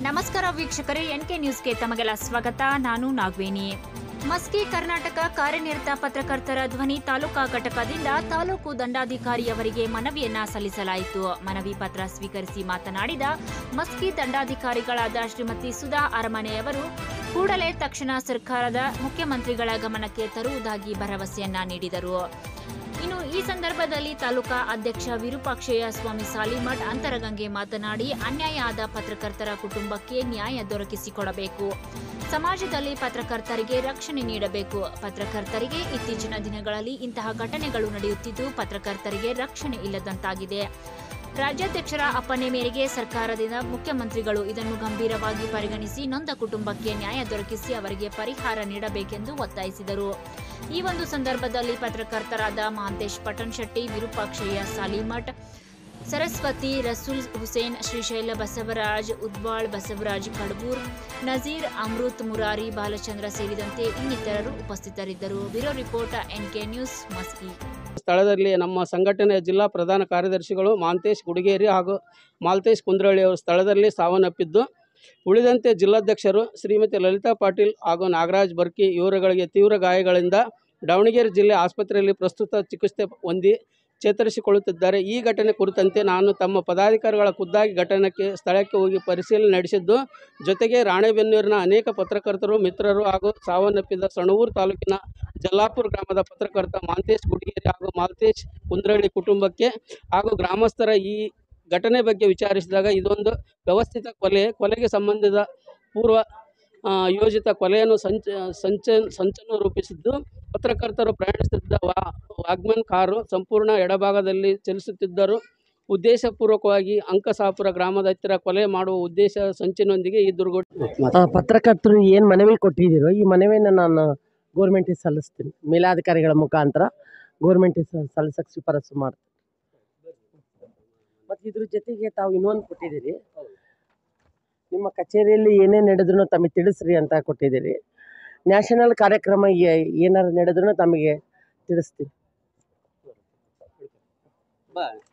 ನಮಸ್ಕಾರ ವೀಕ್ಷಕರೇ N K ನ್ಯೂಸ್ಗೆ ತಮಗೆಲ್ಲ ಸ್ವಾಗತ ನಾನು ನಾಗವೇಣಿ ಮಸ್ಕಿ ಕರ್ನಾಟಕ ಕಾರ್ಯನಿರತ ಪತ್ರಕರ್ತರ ಧ್ವನಿ ತಾಲೂಕಾ ಘಟಕದಿಂದ ತಾಲೂಕು ದಂಡಾಧಿಕಾರಿಯವರಿಗೆ ಮನವಿಯನ್ನ ಸಲ್ಲಿಸಲಾಯಿತು ಮನವಿ ಪತ್ರ ಸ್ವೀಕರಿಸಿ ಮಾತನಾಡಿದ ಮಸ್ಕಿ ದಂಡಾಧಿಕಾರಿಗಳಾದ ಶ್ರೀಮತಿ ಸುಧಾ ಅರಮನೆಯವರು ಕೂಡಲೇ ತಕ್ಷಣ ಸರ್ಕಾರದ ಮುಖ್ಯಮಂತ್ರಿಗಳ ಗಮನಕ್ಕೆ ತರುವುದಾಗಿ ಭರವಸೆಯನ್ನ ನೀಡಿದರು ಇನ್ನು ಈ ಸಂದರ್ಭದಲ್ಲಿ ತಾಲೂಕಾ ಅಧ್ಯಕ್ಷ ವಿರೂಪಾಕ್ಷಯ್ಯ ಸ್ವಾಮಿ ಸಾಲಿಮಠ್ ಅಂತರಗಂಗೆ ಮಾತನಾಡಿ ಅನ್ಯಾಯ ಆದ ಪತ್ರಕರ್ತರ ಕುಟುಂಬಕ್ಕೆ ನ್ಯಾಯ ದೊರಕಿಸಿಕೊಡಬೇಕು ಸಮಾಜದಲ್ಲಿ ಪತ್ರಕರ್ತರಿಗೆ ರಕ್ಷಣೆ ನೀಡಬೇಕು ಪತ್ರಕರ್ತರಿಗೆ ಇತ್ತೀಚಿನ ದಿನಗಳಲ್ಲಿ ಇಂತಹ ಘಟನೆಗಳು ನಡೆಯುತ್ತಿದ್ದು ಪತ್ರಕರ್ತರಿಗೆ ರಕ್ಷಣೆ ಇಲ್ಲದಂತಾಗಿದೆ ರಾಜ್ಯಾಧ್ಯಕ್ಷರ ಅಪ್ಪಣೆ ಮೇರೆಗೆ ಸರ್ಕಾರದಿಂದ ಮುಖ್ಯಮಂತ್ರಿಗಳು ಇದನ್ನು ಗಂಭೀರವಾಗಿ ಪರಿಗಣಿಸಿ ನೊಂದ ಕುಟುಂಬಕ್ಕೆ ನ್ಯಾಯ ದೊರಕಿಸಿ ಅವರಿಗೆ ಪರಿಹಾರ ನೀಡಬೇಕೆಂದು ಒತ್ತಾಯಿಸಿದರು ಈ ಒಂದು ಸಂದರ್ಭದಲ್ಲಿ ಪತ್ರಕರ್ತರಾದ ಮಹಾಂತೇಶ್ ಪಟನ್ ಶೆಟ್ಟಿ ವಿರೂಪಾಕ್ಷಯ್ಯ ಸಾಲಿಮಠ್ ಸರಸ್ವತಿ ರಸೂಲ್ ಹುಸೇನ್ ಶ್ರೀಶೈಲ ಬಸವರಾಜ್ ಉದ್ವಾಳ್ ಬಸವರಾಜ್ ಕಡಬೂರ್ ನಜೀರ್ ಅಮೃತ್ ಮುರಾರಿ ಬಾಲಚಂದ್ರ ಸೇರಿದಂತೆ ಇನ್ನಿತರರು ಉಪಸ್ಥಿತರಿದ್ದರು bureau report N K news Maski ಸ್ಥಳದಲ್ಲಿ ನಮ್ಮ ಸಂಘಟನೆಯ ಜಿಲ್ಲಾ ಪ್ರಧಾನ ಕಾರ್ಯದರ್ಶಿಗಳು ಮಾಂತೇಶ್ ಗುಡಿಗೇರಿ ಹಾಗೂ ಮಾಲ್ತೇಶ್ ಕುಂದ್ರಳ್ಳಿ ಅವರು ಸ್ಥಳದಲ್ಲಿ ಸಾವನ್ನಪ್ಪಿದ್ದು ಉಳಿದಂತೆ ಜಿಲ್ಲಾಧ್ಯಕ್ಷರು ಶ್ರೀಮತಿ ಲಲಿತಾ ಪಾಟೀಲ್ ಹಾಗೂ ನಾಗರಾಜ್ ಬರ್ಕಿ ಇವರುಗಳಿಗೆ ತೀವ್ರ ಗಾಯಗಳಿಂದ ದಾವಣಗೆರೆ ಜಿಲ್ಲೆ ಆಸ್ಪತ್ರೆಯಲ್ಲಿ ಪ್ರಸ್ತುತ ಚಿಕಿತ್ಸೆ ಹೊಂದಿ ಚೇತರಿಸಿಕೊಳ್ಳುತ್ತಿದ್ದಾರೆ ಈ ಘಟನೆ ಕುರಿತಂತೆ ನಾನು ತಮ್ಮ ಪದಾಧಿಕಾರಿಗಳ ಖುದ್ದಾಗಿ ಘಟನೆಗೆ ಸ್ಥಳಕ್ಕೆ ಹೋಗಿ ಪರಿಶೀಲನೆ ನಡೆಸಿದ್ದು ಜೊತೆಗೆ ರಾಣೆಬೆನ್ನೂರಿನ ಅನೇಕ ಪತ್ರಕರ್ತರು ಮಿತ್ರರು ಹಾಗೂ ಸಾವನ್ನಪ್ಪಿದ ಸಣೂರು ತಾಲೂಕಿನ ಜಲ್ಲಾಪುರ ಗ್ರಾಮದ ಪತ್ರಕರ್ತ ಮಾಂತೇಶ್ ಗುಡಿಗೇರಿ ಹಾಗೂ ಮಾಲ್ತೇಶ್ ಕುಂದ್ರಳ್ಳಿ ಕುಟುಂಬಕ್ಕೆ ಹಾಗೂ ಗ್ರಾಮಸ್ಥರ ಈ ಘಟನೆ ಬಗ್ಗೆ ವಿಚಾರಿಸಿದಾಗ ಇದೊಂದು ವ್ಯವಸ್ಥಿತ ಕೊಲೆ ಕೊಲೆಗೆ ಸಂಬಂಧಿಸಿದ ಪೂರ್ವ ಆ, ಯೋಜಿತ ಕೊಲೆಯನ್ನು ಸಂಚ ಸಂಚ ಸಂಚನ್ನು ರೂಪಿಸಿದ್ದು ಪತ್ರಕರ್ತರು ಪ್ರಯಾಣಿಸುತ್ತಿದ್ದ ವಾ ವಾಗ್ಮನ್ ಕಾರು ಸಂಪೂರ್ಣ ಎಡಭಾಗದಲ್ಲಿ ಚಲಿಸುತ್ತಿದ್ದರು ಉದ್ದೇಶಪೂರ್ವಕವಾಗಿ ಅಂಕಸಾಪುರ ಗ್ರಾಮದ ಹತ್ತಿರ ಕೊಲೆ ಮಾಡುವ ಉದ್ದೇಶ ಸಂಚಿನೊಂದಿಗೆ ಈ ದುರ್ಘಟನೆ ಆ, ಪತ್ರಕರ್ತರು ಏನು ಮನವಿ ಕೊಟ್ಟಿದ್ದೀರೋ ಈ ಮನವಿಯನ್ನು ನಾನು ಗೋರ್ಮೆಂಟಿಗೆ ಸಲ್ಲಿಸ್ತೀನಿ ಮೇಲಾಧಿಕಾರಿಗಳ ಮುಖಾಂತರ ಗೋರ್ಮೆಂಟಿಗೆ ಸಲ್ಲಿಸಕ್ಕೆ ಶಿಫಾರಸು ಮಾಡ್ತೀನಿ ಮತ್ತು ಇದ್ರ ಜೊತೆಗೆ ತಾವು ಇನ್ನೊಂದು ಕೊಟ್ಟಿದ್ದೀರಿ ನಿಮ್ಮ ಕಚೇರಿಯಲ್ಲಿ ಏನೇ ನಡೆದ್ರೂ ತಮಗೆ ತಿಳಿಸ್ರಿ ಅಂತ ಕೊಟ್ಟಿದ್ದೀರಿ ನ್ಯಾಷನಲ್ ಕಾರ್ಯಕ್ರಮ ಏ- ಏನಾರು ನಡೆದ್ರೂ ತಮಗೆ ತಿಳಿಸ್ತೀನಿ